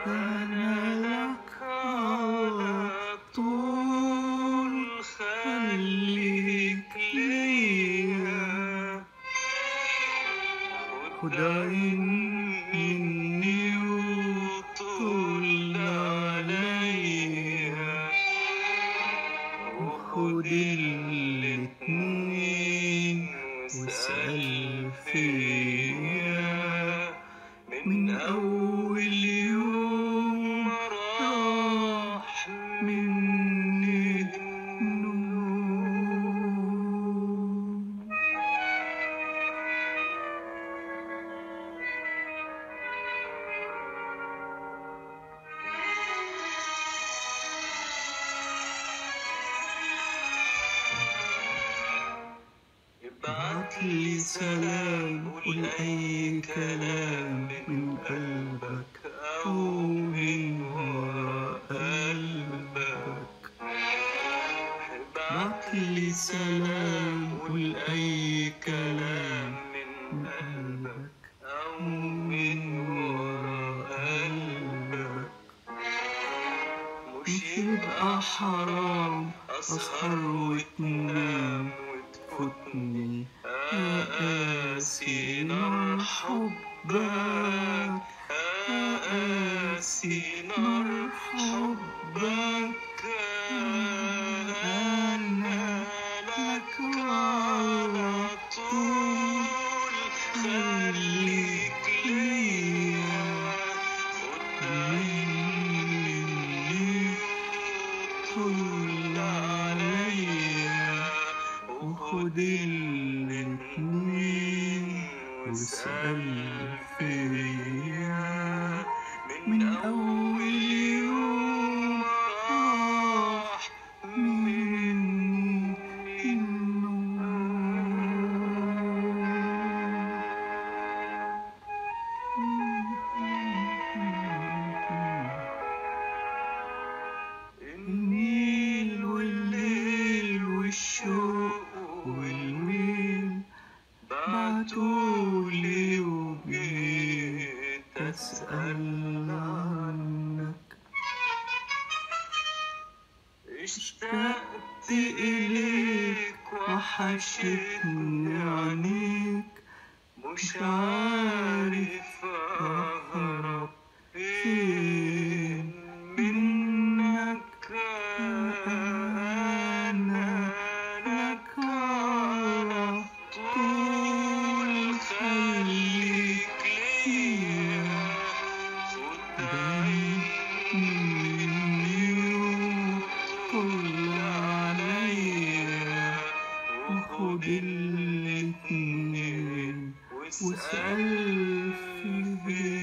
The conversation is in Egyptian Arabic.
أنا لك على طول خليك ليا خد عين مني وطول عليا وخد الاتنين واسأل فيا من أول يوم راح مني النوم ابعت لي سلام قول أي كلام من قلبك أو من ورا قلبك ابعت لي سلام قول أي كلام من قلبك أو من ورا قلبك مش يبقى حرام أسهر وتنام وتفوتني أقاسي نار حبك أقاسي نار حبك أنا لك على طول خليك ليا خد مني طول عليا وخد الاتنين واسأل فيا من أول يوم راح مني النوم النيل والليل والشوق والويل بعتولي وجيت أسأل عنك اشتقت إليك وحشتني عينيك مش عارف أهرب فين منك أنا لك على طول خليك ليا خد عين مني وطل عليا وخد الاتنين واسأل فيا